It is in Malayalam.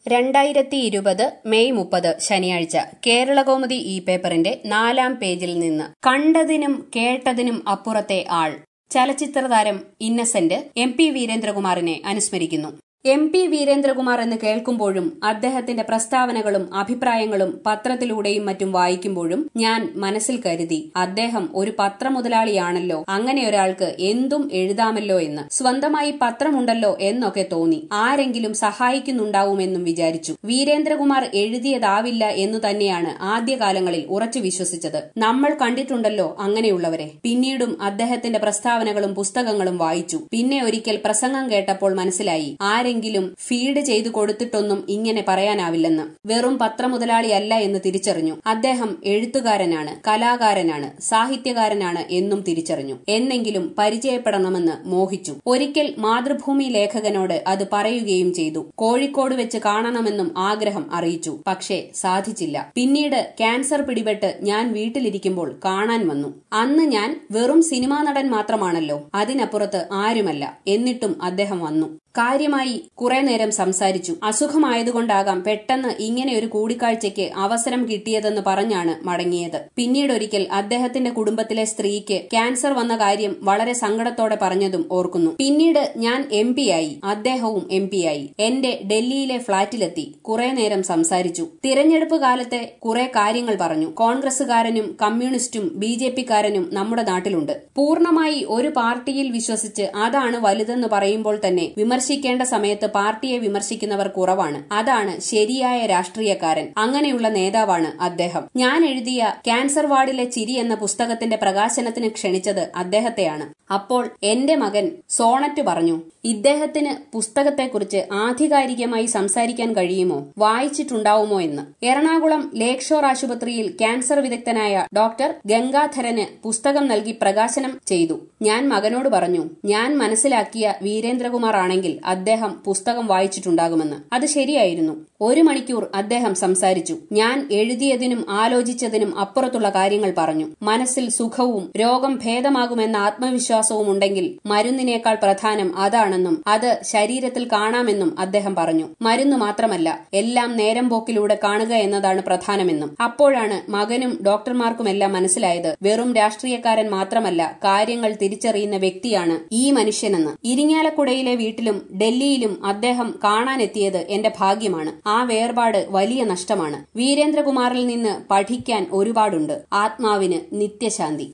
രണ്ടായിരത്തി ഇരുപത് മെയ് മുപ്പത് ശനിയാഴ്ച കേരളകൗമുദി ഈ പേപ്പറിന്റെ നാലാം പേജിൽ നിന്ന് കണ്ടതിനും കേട്ടതിനും അപ്പുറത്തെ ആൾ ചലച്ചിത്രതാരം ഇന്നസെന്റ് എം പി വീരേന്ദ്രകുമാറിനെ അനുസ്മരിക്കുന്നു എം പി വീരേന്ദ്രകുമാർ എന്ന് കേൾക്കുമ്പോഴും അദ്ദേഹത്തിന്റെ പ്രസ്താവനകളും അഭിപ്രായങ്ങളും പത്രത്തിലൂടെയും മറ്റും വായിക്കുമ്പോഴും ഞാൻ മനസ്സിൽ കരുതി അദ്ദേഹം ഒരു പത്രമുതലാളിയാണല്ലോ അങ്ങനെ ഒരാൾക്ക് എന്തും എഴുതാമല്ലോ എന്ന് സ്വന്തമായി പത്രമുണ്ടല്ലോ എന്നൊക്കെ തോന്നി ആരെങ്കിലും സഹായിക്കുന്നുണ്ടാവുമെന്നും വിചാരിച്ചു വീരേന്ദ്രകുമാർ എഴുതിയതാവില്ല എന്നു തന്നെയാണ് ആദ്യകാലങ്ങളിൽ ഉറച്ചു വിശ്വസിച്ചത് നമ്മൾ കണ്ടിട്ടുണ്ടല്ലോ അങ്ങനെയുള്ളവരെ പിന്നീടും അദ്ദേഹത്തിന്റെ പ്രസ്താവനകളും പുസ്തകങ്ങളും വായിച്ചു പിന്നെ ഒരിക്കൽ പ്രസംഗം കേട്ടപ്പോൾ മനസ്സിലായി ആരെങ്കിലും ഫീഡ് ചെയ്തു കൊടുത്തിട്ടൊന്നും ഇങ്ങനെ പറയാനാവില്ലെന്ന് വെറും പത്രമുതലാളിയല്ല എന്ന് തിരിച്ചറിഞ്ഞു അദ്ദേഹം എഴുത്തുകാരനാണ് കലാകാരനാണ് സാഹിത്യകാരനാണ് എന്നും തിരിച്ചറിഞ്ഞു എന്നെങ്കിലും പരിചയപ്പെടണമെന്ന് മോഹിച്ചു ഒരിക്കൽ മാതൃഭൂമി ലേഖകനോട് അത് പറയുകയും ചെയ്തു കോഴിക്കോട് വെച്ച് കാണണമെന്നും ആഗ്രഹം അറിയിച്ചു പക്ഷേ സാധിച്ചില്ല പിന്നീട് ക്യാൻസർ പിടിപെട്ട് ഞാൻ വീട്ടിലിരിക്കുമ്പോൾ കാണാൻ വന്നു അന്ന് ഞാൻ വെറും സിനിമാ നടൻ മാത്രമാണല്ലോ അതിനപ്പുറത്ത് ആരുമല്ല എന്നിട്ടും അദ്ദേഹം വന്നു കാര്യമായി കുറെ നേരം സംസാരിച്ചു അസുഖമായതുകൊണ്ടാകാം പെട്ടെന്ന് ഇങ്ങനെ ഒരു കൂടിക്കാഴ്ചയ്ക്ക് അവസരം കിട്ടിയതെന്ന് പറഞ്ഞാണ് മടങ്ങിയത് പിന്നീടൊരിക്കൽ അദ്ദേഹത്തിന്റെ കുടുംബത്തിലെ സ്ത്രീക്ക് ക്യാൻസർ വന്ന കാര്യം വളരെ സങ്കടത്തോടെ പറഞ്ഞതും ഓർക്കുന്നു പിന്നീട് ഞാൻ എം ആയി അദ്ദേഹവും എം ആയി എന്റെ ഡൽഹിയിലെ ഫ്ളാറ്റിലെത്തി കുറെ നേരം സംസാരിച്ചു തിരഞ്ഞെടുപ്പ് കാലത്തെ കുറെ കാര്യങ്ങൾ പറഞ്ഞു കോൺഗ്രസുകാരനും കമ്മ്യൂണിസ്റ്റും ബി ജെ പിക്കാരനും നമ്മുടെ നാട്ടിലുണ്ട് പൂർണ്ണമായി ഒരു പാർട്ടിയിൽ വിശ്വസിച്ച് അതാണ് വലുതെന്ന് പറയുമ്പോൾ തന്നെ വിമർശിക്കേണ്ട സമയത്ത് പാർട്ടിയെ വിമർശിക്കുന്നവർ കുറവാണ് അതാണ് ശരിയായ രാഷ്ട്രീയക്കാരൻ അങ്ങനെയുള്ള നേതാവാണ് അദ്ദേഹം ഞാൻ എഴുതിയ ക്യാൻസർ വാർഡിലെ ചിരി എന്ന പുസ്തകത്തിന്റെ പ്രകാശനത്തിന് ക്ഷണിച്ചത് അദ്ദേഹത്തെയാണ് അപ്പോൾ എന്റെ മകൻ സോണറ്റ് പറഞ്ഞു ഇദ്ദേഹത്തിന് പുസ്തകത്തെക്കുറിച്ച് ആധികാരികമായി സംസാരിക്കാൻ കഴിയുമോ വായിച്ചിട്ടുണ്ടാവുമോ എന്ന് എറണാകുളം ലേക്ക് ഷോർ ആശുപത്രിയിൽ ക്യാൻസർ വിദഗ്ധനായ ഡോക്ടർ ഗംഗാധരന് പുസ്തകം നൽകി പ്രകാശനം ചെയ്തു ഞാൻ മകനോട് പറഞ്ഞു ഞാൻ മനസ്സിലാക്കിയ വീരേന്ദ്രകുമാർ ആണെങ്കിൽ അദ്ദേഹം പുസ്തകം വായിച്ചിട്ടുണ്ടാകുമെന്ന് അത് ശരിയായിരുന്നു ഒരു മണിക്കൂർ അദ്ദേഹം സംസാരിച്ചു ഞാൻ എഴുതിയതിനും ആലോചിച്ചതിനും അപ്പുറത്തുള്ള കാര്യങ്ങൾ പറഞ്ഞു മനസ്സിൽ സുഖവും രോഗം ഭേദമാകുമെന്ന ആത്മവിശ്വാസവും ഉണ്ടെങ്കിൽ മരുന്നിനേക്കാൾ പ്രധാനം അതാണെന്നും അത് ശരീരത്തിൽ കാണാമെന്നും അദ്ദേഹം പറഞ്ഞു മരുന്ന് മാത്രമല്ല എല്ലാം നേരം പോക്കിലൂടെ കാണുക എന്നതാണ് പ്രധാനമെന്നും അപ്പോഴാണ് മകനും ഡോക്ടർമാർക്കുമെല്ലാം മനസ്സിലായത് വെറും രാഷ്ട്രീയക്കാരൻ മാത്രമല്ല കാര്യങ്ങൾ തിരിച്ചറിയുന്ന വ്യക്തിയാണ് ഈ മനുഷ്യനെന്ന് ഇരിങ്ങാലക്കുടയിലെ വീട്ടിലും ഡൽഹിയിലും അദ്ദേഹം കാണാനെത്തിയത് എന്റെ ഭാഗ്യമാണ് ആ വേർപാട് വലിയ നഷ്ടമാണ് വീരേന്ദ്രകുമാറിൽ നിന്ന് പഠിക്കാൻ ഒരുപാടുണ്ട് ആത്മാവിന് നിത്യശാന്തി